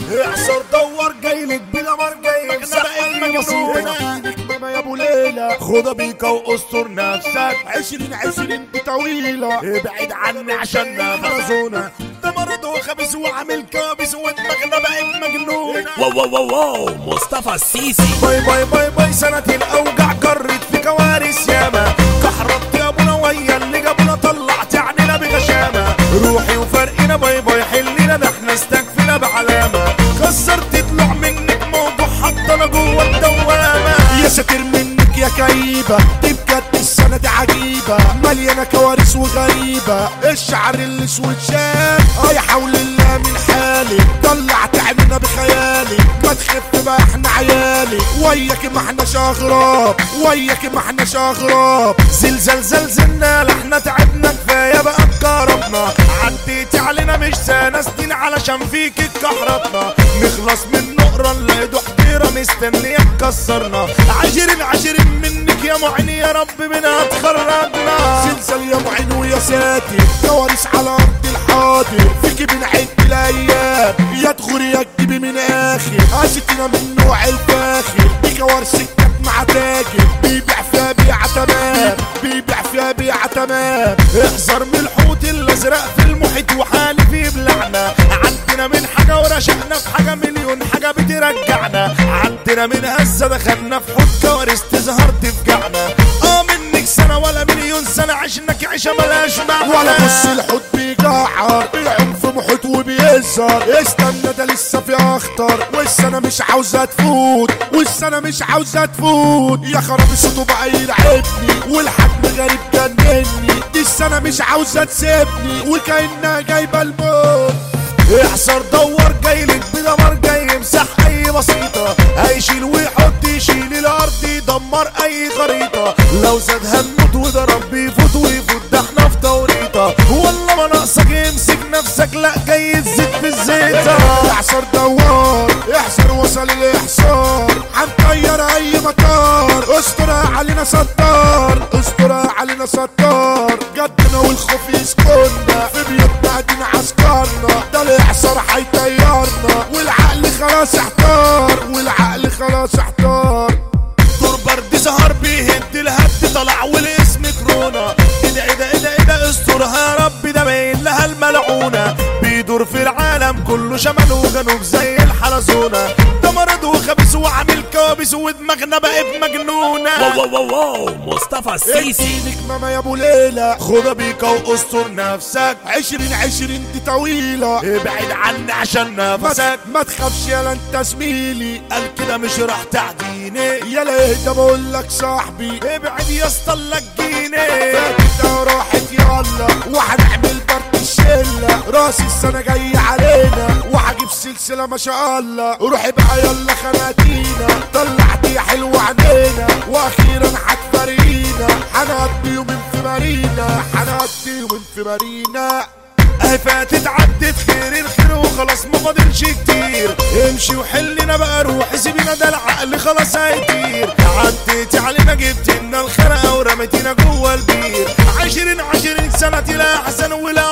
اعصر دور جايلك بدمر جايلك سبقت مجنونة ماما يا ابو ليلى خدها بيكا واستر نفسك عشرين عشرين دي طويلة ابعد عني عشان خرزونة ده مرض وخبيث وعامل كابس ودماغنا بقت مجنونة واو واو واو واو مصطفى السيسي باي باي باي باي سنة الأوجع جرت في كوارث ياما كحرت يا ابونا ويا اللي جابونا طلعت عننا بغشامة روحي وفرقنا باي باي حلنا ده احنا استكفينا بعلامة كسرت طلع منك موضوع حطنا جوه الدوامة يا ساتر منك يا كئيبة دي بجد السنة دي عجيبة مليانة كوارث وغريبة الشعر الاسود شاف اه يا حول الله من حالي طلعت عيننا بخيالي ما تخف بقى احنا عيالي وياك ما احناش اغراب وياك ما احناش اغراب زلزال زلزلنا لا احنا تعبنا كفايه بقى اتكرمنا عديتي علينا مش سنة سنين علشان فيك اتكحرتنا نخلص من نقرة نلاقي حقيرة مستنية تكسرنا عشرين عشرين منك يا معين يا رب منها تخرجنا زلزال يا معين ويا ساتر كوارث على ارض الحاضر فيكي بنعد الايام يا تغوري يا تجيبي من اخر عاشتنا من نوع الفاخر دي كوارث كانت مع تاجر بيبيع فيها بيعة تمام بيبيع فيها بيعة تمام احذر من الحوت الازرق في المحيط وحالف يبلعنا عندنا من حاجه ورشقنا في حاجه مليون حاجه بترجعنا عندنا من هزه دخلنا في حوت كوارث تظهر تفجعنا اه منك سنه ولا مليون سنه عشناك عيشه ملاش معنى ولا بص الحوت بيجعر العنف محيط وبيهزر استنى ده لسه في اخطر والسنة مش عاوزة تفوت والسنة مش عاوزة تفوت يا خرابي صوته بقى يرعبني والحجم غريب جنني دي السنة مش عاوزة تسيبني وكأنها جايبة الموت احصر دور جايلك بدمر جاي يمسح اي بسيطة هيشيل ويحط يشيل الارض يدمر اي خريطة لو زاد هنموت وده ربي يفوت ويفوت ده احنا في توريطة والله ما ناقصك امسك نفسك لا جاي تزيد في الزيتة احصر دوار احصر وصل الاحصار هنطير اي مطار استر علينا ستار استر علينا ستار جدنا والخوف يسكننا في بيوتنا ادينا عسكرنا ده الاحصار هيطيرنا والعقل خلاص احتار والعقل خلاص احتار دور برد سهر بيهد الهد طلع والاسم كورونا ايه ده ايه ده ايه ده ايه ده استرها يا رب ده باين لها الملعونة بيدور في العالم كله شمال وجنوب زي الحلزونة ده مرض وخبيث وعامل كوابيس ودماغنا بقت مجنونة واو واو واو واو مصطفى السيسي ايدك ماما يا ابو ليلى خدها بيكا واستر نفسك عشرين عشرين دي طويلة ابعد عني عشان ما, نفسك ما تخافش يالا انت زميلي قال كده مش راح تعديني يالا اهدى بقول لك صاحبي ابعد يا اسطى الله تجيني فاتتنا راحت يلا وهنعمل بارت الشلة راس السنة جاي علينا وهجيب سلسلة ما شاء الله روحي بقى يلا خناتينا طلعت يا حلو عينينا واخيرا هتفارقينا هنقضي يومين في مارينا هنقضي يومين في مارينا اهي فاتت عدت خير الخير وخلاص ما فاضلش كتير امشي وحلنا بقى روح سيبينا ده العقل خلاص هيطير عديتي علينا جبت لنا الخرقه ورميتينا جوه البير عشرين عشرين سنه لا احسن ولا